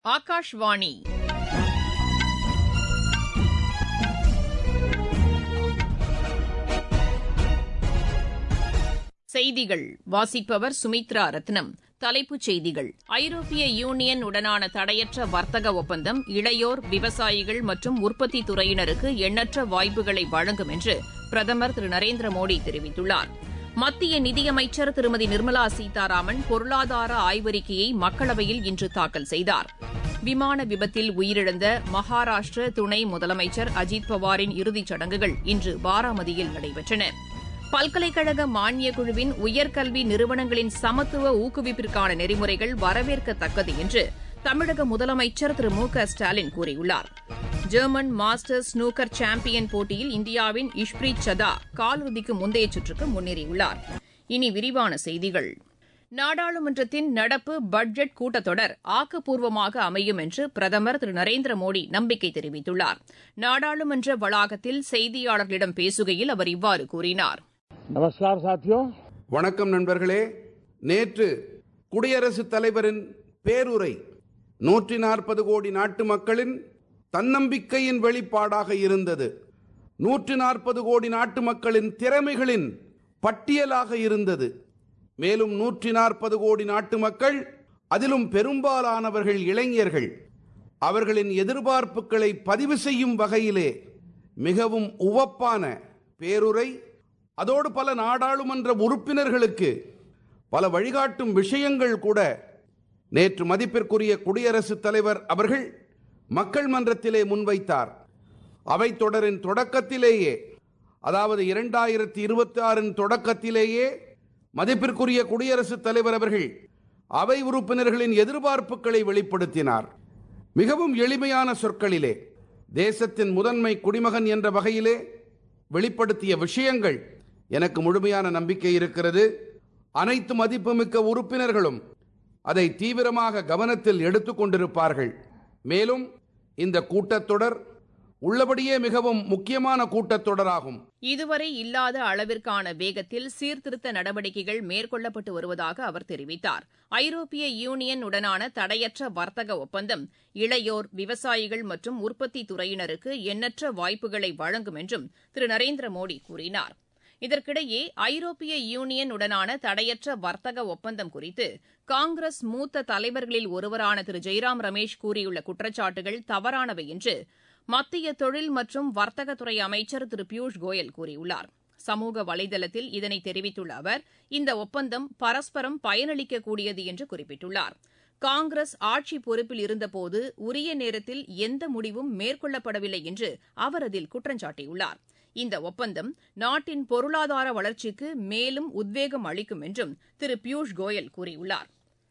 ஆகாஷ்வாணி செய்திகள் வாசிப்பவர் சுமித்ரா ரத்னம் தலைப்புச் செய்திகள் ஐரோப்பிய யூனியன் உடனான தடையற்ற வர்த்தக ஒப்பந்தம் இளையோர் விவசாயிகள் மற்றும் உற்பத்தி துறையினருக்கு எண்ணற்ற வாய்ப்புகளை வழங்கும் என்று பிரதமர் திரு நரேந்திர மோடி தெரிவித்துள்ளார் மத்திய நிதியமைச்சர் திருமதி நிர்மலா சீதாராமன் பொருளாதார ஆய்வறிக்கையை மக்களவையில் இன்று தாக்கல் செய்தார் விமான விபத்தில் உயிரிழந்த மகாராஷ்டிர துணை முதலமைச்சர் அஜித் பவாரின் இறுதிச் சடங்குகள் இன்று பாராமதியில் நடைபெற்றன பல்கலைக்கழக மானியக் குழுவின் உயர்கல்வி நிறுவனங்களின் சமத்துவ ஊக்குவிப்பிற்கான நெறிமுறைகள் வரவேற்கத்தக்கது என்று தமிழக முதலமைச்சர் திரு மு க ஸ்டாலின் கூறியுள்ளார் ஜெர்மன் மாஸ்டர்ஸ் ஸ்னூக்கர் சாம்பியன் போட்டியில் இந்தியாவின் இஷ்பிரீத் சதா காலிறுதிக்கு முந்தைய சுற்றுக்கு முன்னேறியுள்ளார் இனி விரிவான செய்திகள் நாடாளுமன்றத்தின் நடப்பு பட்ஜெட் கூட்டத்தொடர் ஆக்கப்பூர்வமாக அமையும் என்று பிரதமர் திரு நரேந்திர மோடி நம்பிக்கை தெரிவித்துள்ளார் நாடாளுமன்ற வளாகத்தில் செய்தியாளர்களிடம் பேசுகையில் அவர் இவ்வாறு கூறினார் नमस्कार साथियों வணக்கம் நண்பர்களே நேற்று குடியரசுத் தலைவரின் பேருரை நூற்றி நாற்பது கோடி நாட்டு மக்களின் தன்னம்பிக்கையின் வெளிப்பாடாக இருந்தது நூற்றி நாற்பது கோடி நாட்டு மக்களின் திறமைகளின் பட்டியலாக இருந்தது மேலும் நூற்றி நாற்பது கோடி நாட்டு மக்கள் அதிலும் பெரும்பாலானவர்கள் இளைஞர்கள் அவர்களின் எதிர்பார்ப்புகளை பதிவு செய்யும் வகையிலே மிகவும் உவப்பான பேருரை அதோடு பல நாடாளுமன்ற உறுப்பினர்களுக்கு பல வழிகாட்டும் விஷயங்கள் கூட நேற்று மதிப்பிற்குரிய குடியரசுத் தலைவர் அவர்கள் மக்கள் மன்றத்திலே முன்வைத்தார் அவைத் தொடரின் தொடக்கத்திலேயே அதாவது இரண்டாயிரத்தி இருபத்தி ஆறின் தொடக்கத்திலேயே மதிப்பிற்குரிய குடியரசுத் தலைவர் அவர்கள் அவை உறுப்பினர்களின் எதிர்பார்ப்புகளை வெளிப்படுத்தினார் மிகவும் எளிமையான சொற்களிலே தேசத்தின் முதன்மை குடிமகன் என்ற வகையிலே வெளிப்படுத்திய விஷயங்கள் எனக்கு முழுமையான நம்பிக்கை இருக்கிறது அனைத்து மதிப்புமிக்க உறுப்பினர்களும் அதை தீவிரமாக கவனத்தில் எடுத்துக்கொண்டிருப்பார்கள் மேலும் இந்த கூட்டத்தொடர் உள்ளபடியே மிகவும் முக்கியமான கூட்டத்தொடராகும் இதுவரை இல்லாத அளவிற்கான வேகத்தில் சீர்திருத்த நடவடிக்கைகள் மேற்கொள்ளப்பட்டு வருவதாக அவர் தெரிவித்தார் ஐரோப்பிய யூனியன் உடனான தடையற்ற வர்த்தக ஒப்பந்தம் இளையோர் விவசாயிகள் மற்றும் உற்பத்தி துறையினருக்கு எண்ணற்ற வாய்ப்புகளை வழங்கும் என்றும் திரு நரேந்திர மோடி கூறினார் இதற்கிடையே ஐரோப்பிய யூனியன் உடனான தடையற்ற வர்த்தக ஒப்பந்தம் குறித்து காங்கிரஸ் மூத்த தலைவர்களில் ஒருவரான திரு ஜெய்ராம் ரமேஷ் கூறியுள்ள குற்றச்சாட்டுகள் தவறானவை என்று மத்திய தொழில் மற்றும் வர்த்தகத்துறை அமைச்சர் திரு பியூஷ் கோயல் கூறியுள்ளார் சமூக வலைதளத்தில் இதனை தெரிவித்துள்ள அவர் இந்த ஒப்பந்தம் பரஸ்பரம் பயனளிக்கக்கூடியது என்று குறிப்பிட்டுள்ளார் காங்கிரஸ் ஆட்சி பொறுப்பில் இருந்தபோது உரிய நேரத்தில் எந்த முடிவும் மேற்கொள்ளப்படவில்லை என்று அவர் அதில் குற்றஞ்சாட்டியுள்ளார் இந்த ஒப்பந்தம் நாட்டின் பொருளாதார வளர்ச்சிக்கு மேலும் உத்வேகம் அளிக்கும் என்றும் திரு பியூஷ் கோயல் கூறியுள்ளார்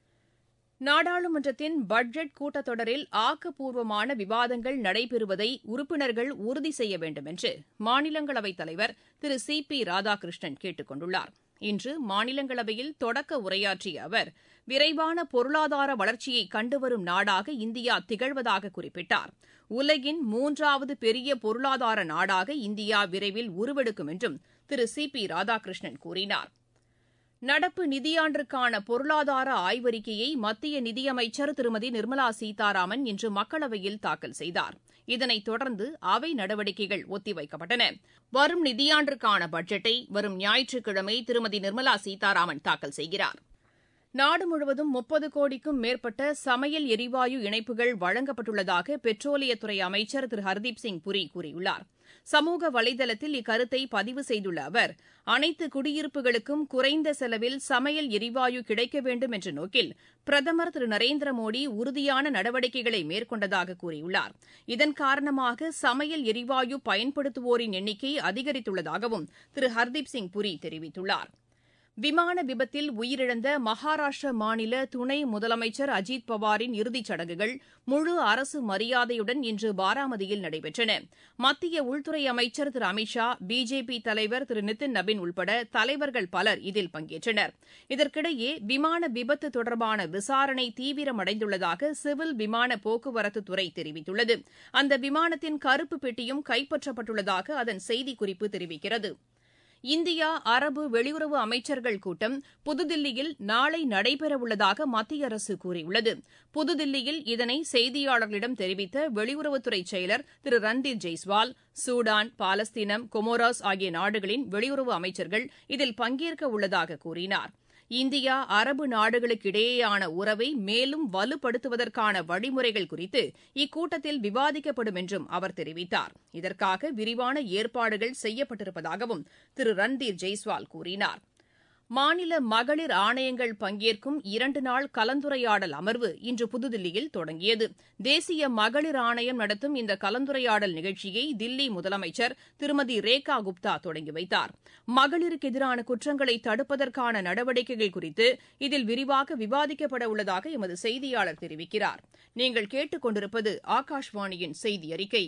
நாடாளுமன்றத்தின் பட்ஜெட் கூட்டத்தொடரில் ஆக்கப்பூர்வமான விவாதங்கள் நடைபெறுவதை உறுப்பினர்கள் உறுதி செய்ய வேண்டும் என்று மாநிலங்களவைத் தலைவர் திரு சி பி ராதாகிருஷ்ணன் கேட்டுக் கொண்டுள்ளார் இன்று மாநிலங்களவையில் தொடக்க உரையாற்றிய அவர் விரைவான பொருளாதார வளர்ச்சியை கண்டுவரும் நாடாக இந்தியா திகழ்வதாக குறிப்பிட்டார் உலகின் மூன்றாவது பெரிய பொருளாதார நாடாக இந்தியா விரைவில் உருவெடுக்கும் என்றும் திரு சி பி ராதாகிருஷ்ணன் கூறினார் நடப்பு நிதியாண்டிற்கான பொருளாதார ஆய்வறிக்கையை மத்திய நிதியமைச்சர் திருமதி நிர்மலா சீதாராமன் இன்று மக்களவையில் தாக்கல் செய்தார் இதனைத் தொடர்ந்து அவை நடவடிக்கைகள் ஒத்திவைக்கப்பட்டன வரும் நிதியாண்டிற்கான பட்ஜெட்டை வரும் ஞாயிற்றுக்கிழமை திருமதி நிர்மலா சீதாராமன் தாக்கல் செய்கிறார் நாடு முழுவதும் முப்பது கோடிக்கும் மேற்பட்ட சமையல் எரிவாயு இணைப்புகள் வழங்கப்பட்டுள்ளதாக பெட்ரோலியத்துறை அமைச்சர் திரு ஹர்தீப் சிங் புரி கூறியுள்ளார் சமூக வலைதளத்தில் இக்கருத்தை பதிவு செய்துள்ள அவர் அனைத்து குடியிருப்புகளுக்கும் குறைந்த செலவில் சமையல் எரிவாயு கிடைக்க வேண்டும் என்ற நோக்கில் பிரதமர் திரு நரேந்திர மோடி உறுதியான நடவடிக்கைகளை மேற்கொண்டதாக கூறியுள்ளார் இதன் காரணமாக சமையல் எரிவாயு பயன்படுத்துவோரின் எண்ணிக்கை அதிகரித்துள்ளதாகவும் திரு ஹர்தீப் சிங் புரி தெரிவித்துள்ளார் விமான விபத்தில் உயிரிழந்த மகாராஷ்டிர மாநில துணை முதலமைச்சர் அஜித் பவாரின் இறுதிச் சடங்குகள் முழு அரசு மரியாதையுடன் இன்று பாராமதியில் நடைபெற்றன மத்திய உள்துறை அமைச்சர் திரு அமித் ஷா பிஜேபி தலைவர் திரு நிதின் நபின் உள்பட தலைவர்கள் பலர் இதில் பங்கேற்றனர் இதற்கிடையே விமான விபத்து தொடர்பான விசாரணை தீவிரமடைந்துள்ளதாக சிவில் விமான போக்குவரத்து துறை தெரிவித்துள்ளது அந்த விமானத்தின் கருப்பு பெட்டியும் கைப்பற்றப்பட்டுள்ளதாக அதன் செய்திக்குறிப்பு தெரிவிக்கிறது இந்தியா அரபு வெளியுறவு அமைச்சர்கள் கூட்டம் புதுதில்லியில் நாளை நடைபெறவுள்ளதாக மத்திய அரசு கூறியுள்ளது புதுதில்லியில் இதனை செய்தியாளர்களிடம் தெரிவித்த வெளியுறவுத்துறை செயலர் திரு ரன்தீப் ஜெய்ஸ்வால் சூடான் பாலஸ்தீனம் கொமோராஸ் ஆகிய நாடுகளின் வெளியுறவு அமைச்சர்கள் இதில் பங்கேற்க உள்ளதாக கூறினார் இந்தியா அரபு நாடுகளுக்கு இடையேயான உறவை மேலும் வலுப்படுத்துவதற்கான வழிமுறைகள் குறித்து இக்கூட்டத்தில் விவாதிக்கப்படும் என்றும் அவர் தெரிவித்தார் இதற்காக விரிவான ஏற்பாடுகள் செய்யப்பட்டிருப்பதாகவும் திரு ரன்தீர் ஜெய்ஸ்வால் கூறினார் மாநில மகளிர் ஆணையங்கள் பங்கேற்கும் இரண்டு நாள் கலந்துரையாடல் அமர்வு இன்று புதுதில்லியில் தொடங்கியது தேசிய மகளிர் ஆணையம் நடத்தும் இந்த கலந்துரையாடல் நிகழ்ச்சியை தில்லி முதலமைச்சர் திருமதி ரேகா குப்தா தொடங்கி வைத்தார் மகளிருக்கு எதிரான குற்றங்களை தடுப்பதற்கான நடவடிக்கைகள் குறித்து இதில் விரிவாக விவாதிக்கப்பட உள்ளதாக எமது செய்தியாளர் தெரிவிக்கிறார் நீங்கள் கேட்டுக் கொண்டிருப்பது ஆகாஷ்வாணியின் செய்தி அறிக்கை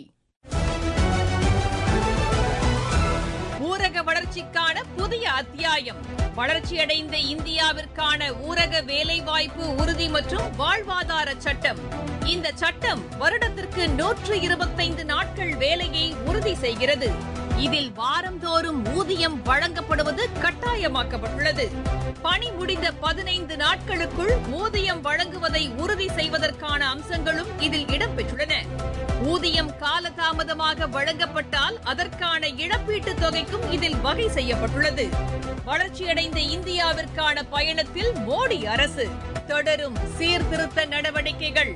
ஊரக வளர்ச்சிக்கான புதிய அத்தியாயம் வளர்ச்சியடைந்த இந்தியாவிற்கான ஊரக வேலைவாய்ப்பு உறுதி மற்றும் வாழ்வாதார சட்டம் இந்த சட்டம் வருடத்திற்கு நூற்று இருபத்தைந்து நாட்கள் வேலையை உறுதி செய்கிறது இதில் வாரந்தோறும் ஊதியம் வழங்கப்படுவது கட்டாயமாக்கப்பட்டுள்ளது பணி முடிந்த பதினைந்து நாட்களுக்குள் ஊதியம் வழங்குவதை உறுதி செய்வதற்கான அம்சங்களும் இதில் இடம்பெற்றுள்ளன ஊதியம் காலதாமதமாக வழங்கப்பட்டால் அதற்கான இழப்பீட்டுத் தொகைக்கும் இதில் வகை செய்யப்பட்டுள்ளது வளர்ச்சியடைந்த இந்தியாவிற்கான பயணத்தில் மோடி அரசு தொடரும் சீர்திருத்த நடவடிக்கைகள்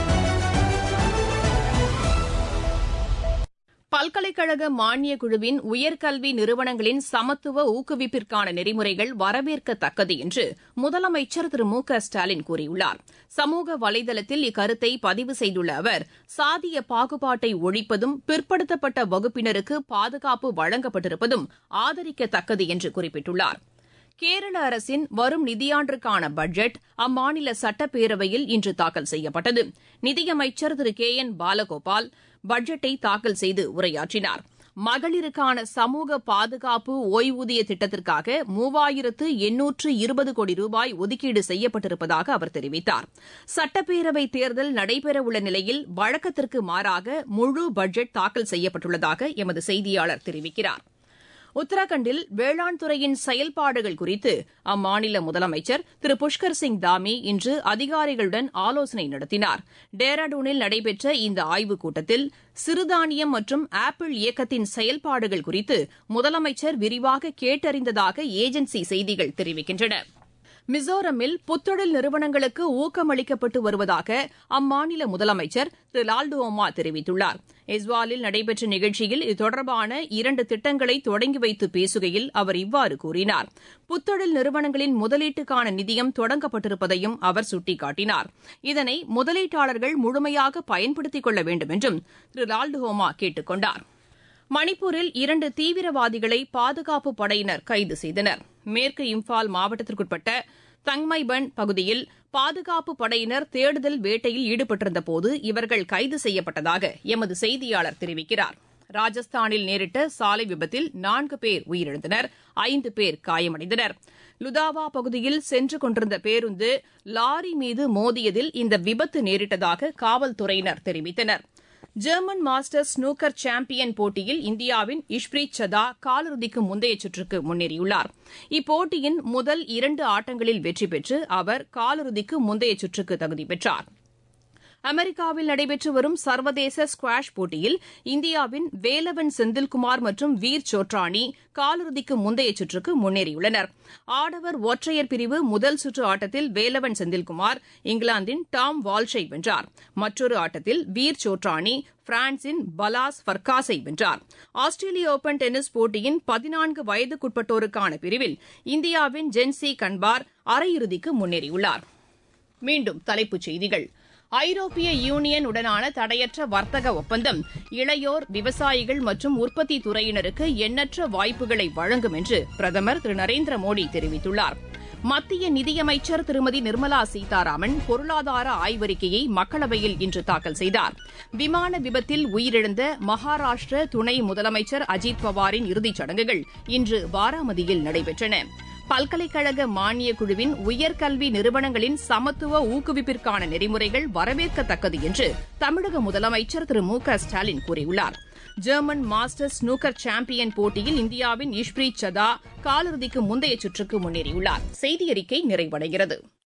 பல்கலைக்கழக மானிய குழுவின் உயர்கல்வி நிறுவனங்களின் சமத்துவ ஊக்குவிப்பிற்கான நெறிமுறைகள் வரவேற்கத்தக்கது என்று முதலமைச்சர் திரு மு க ஸ்டாலின் கூறியுள்ளார் சமூக வலைதளத்தில் இக்கருத்தை பதிவு செய்துள்ள அவர் சாதிய பாகுபாட்டை ஒழிப்பதும் பிற்படுத்தப்பட்ட வகுப்பினருக்கு பாதுகாப்பு வழங்கப்பட்டிருப்பதும் ஆதரிக்கத்தக்கது என்று குறிப்பிட்டுள்ளார் கேரள அரசின் வரும் நிதியாண்டிற்கான பட்ஜெட் அம்மாநில சட்டப்பேரவையில் இன்று தாக்கல் செய்யப்பட்டது நிதியமைச்சர் திரு கே என் பாலகோபால் பட்ஜெட்டை தாக்கல் செய்து உரையாற்றினார் மகளிருக்கான சமூக பாதுகாப்பு ஓய்வூதிய திட்டத்திற்காக மூவாயிரத்து எண்ணூற்று இருபது கோடி ரூபாய் ஒதுக்கீடு செய்யப்பட்டிருப்பதாக அவர் தெரிவித்தார் சட்டப்பேரவை தேர்தல் நடைபெறவுள்ள நிலையில் வழக்கத்திற்கு மாறாக முழு பட்ஜெட் தாக்கல் செய்யப்பட்டுள்ளதாக எமது செய்தியாளர் தெரிவிக்கிறார் உத்தரகாண்டில் வேளாண் துறையின் செயல்பாடுகள் குறித்து அம்மாநில முதலமைச்சர் திரு புஷ்கர் சிங் தாமி இன்று அதிகாரிகளுடன் ஆலோசனை நடத்தினார் டேராடூனில் நடைபெற்ற இந்த ஆய்வுக் கூட்டத்தில் சிறுதானியம் மற்றும் ஆப்பிள் இயக்கத்தின் செயல்பாடுகள் குறித்து முதலமைச்சர் விரிவாக கேட்டறிந்ததாக ஏஜென்சி செய்திகள் தெரிவிக்கின்றன மிசோரமில் புத்தொழில் நிறுவனங்களுக்கு ஊக்கமளிக்கப்பட்டு வருவதாக அம்மாநில முதலமைச்சர் திரு லால்டுவோமா தெரிவித்துள்ளார் எஸ்வாலில் நடைபெற்ற நிகழ்ச்சியில் இது தொடர்பான இரண்டு திட்டங்களை தொடங்கி வைத்து பேசுகையில் அவர் இவ்வாறு கூறினார் புத்தொழில் நிறுவனங்களின் முதலீட்டுக்கான நிதியம் தொடங்கப்பட்டிருப்பதையும் அவர் சுட்டிக்காட்டினார் இதனை முதலீட்டாளர்கள் முழுமையாக பயன்படுத்திக் கொள்ள வேண்டும் என்றும் திரு லால்டுஹோமா கேட்டுக் கொண்டார் மணிப்பூரில் இரண்டு தீவிரவாதிகளை பாதுகாப்பு படையினர் கைது செய்தனர் மேற்கு இம்பால் மாவட்டத்திற்குட்பட்ட தங்மைபன் பகுதியில் பாதுகாப்பு படையினர் தேடுதல் வேட்டையில் ஈடுபட்டிருந்தபோது இவர்கள் கைது செய்யப்பட்டதாக எமது செய்தியாளர் தெரிவிக்கிறார் ராஜஸ்தானில் நேரிட்ட சாலை விபத்தில் நான்கு பேர் உயிரிழந்தனர் ஐந்து பேர் காயமடைந்தனர் லுதாவா பகுதியில் சென்று கொண்டிருந்த பேருந்து லாரி மீது மோதியதில் இந்த விபத்து நேரிட்டதாக காவல்துறையினர் தெரிவித்தனர் ஜெர்மன் மாஸ்டர்ஸ் ஸ்னூக்கர் சாம்பியன் போட்டியில் இந்தியாவின் இஷ்பிரீத் சதா காலிறுதிக்கு முந்தைய சுற்றுக்கு முன்னேறியுள்ளார் இப்போட்டியின் முதல் இரண்டு ஆட்டங்களில் வெற்றி பெற்று அவர் காலிறுதிக்கு முந்தைய சுற்றுக்கு தகுதி பெற்றார் அமெரிக்காவில் நடைபெற்று வரும் சர்வதேச ஸ்குவாஷ் போட்டியில் இந்தியாவின் வேலவன் செந்தில்குமார் மற்றும் வீர் சோட்ரானி காலிறுதிக்கு முந்தைய சுற்றுக்கு முன்னேறியுள்ளனர் ஆடவர் ஒற்றையர் பிரிவு முதல் சுற்று ஆட்டத்தில் வேலவன் செந்தில்குமார் இங்கிலாந்தின் டாம் வால்ஷை வென்றார் மற்றொரு ஆட்டத்தில் வீர் சோட்ரானி பிரான்சின் பலாஸ் ஃபர்காஸை வென்றார் ஆஸ்திரேலிய ஓபன் டென்னிஸ் போட்டியின் பதினான்கு வயதுக்குட்பட்டோருக்கான பிரிவில் இந்தியாவின் ஜென்சி கன்பார் அரையிறுதிக்கு முன்னேறியுள்ளார் மீண்டும் தலைப்புச் செய்திகள் ஐரோப்பிய யூனியன் உடனான தடையற்ற வர்த்தக ஒப்பந்தம் இளையோர் விவசாயிகள் மற்றும் உற்பத்தி துறையினருக்கு எண்ணற்ற வாய்ப்புகளை வழங்கும் என்று பிரதமர் திரு நரேந்திர மோடி தெரிவித்துள்ளார் மத்திய நிதியமைச்சர் திருமதி நிர்மலா சீதாராமன் பொருளாதார ஆய்வறிக்கையை மக்களவையில் இன்று தாக்கல் செய்தார் விமான விபத்தில் உயிரிழந்த மகாராஷ்டிர துணை முதலமைச்சர் அஜித் பவாரின் இறுதிச் சடங்குகள் இன்று பாராமதியில் நடைபெற்றன பல்கலைக்கழக மானியக் குழுவின் உயர்கல்வி நிறுவனங்களின் சமத்துவ ஊக்குவிப்பிற்கான நெறிமுறைகள் வரவேற்கத்தக்கது என்று தமிழக முதலமைச்சர் திரு மு க ஸ்டாலின் கூறியுள்ளார் ஜெர்மன் மாஸ்டர்ஸ் ஸ்னூக்கர் சாம்பியன் போட்டியில் இந்தியாவின் இஷ்பிரீத் சதா காலிறுதிக்கு முந்தைய சுற்றுக்கு முன்னேறியுள்ளார் செய்தியறிக்கை நிறைவடைகிறது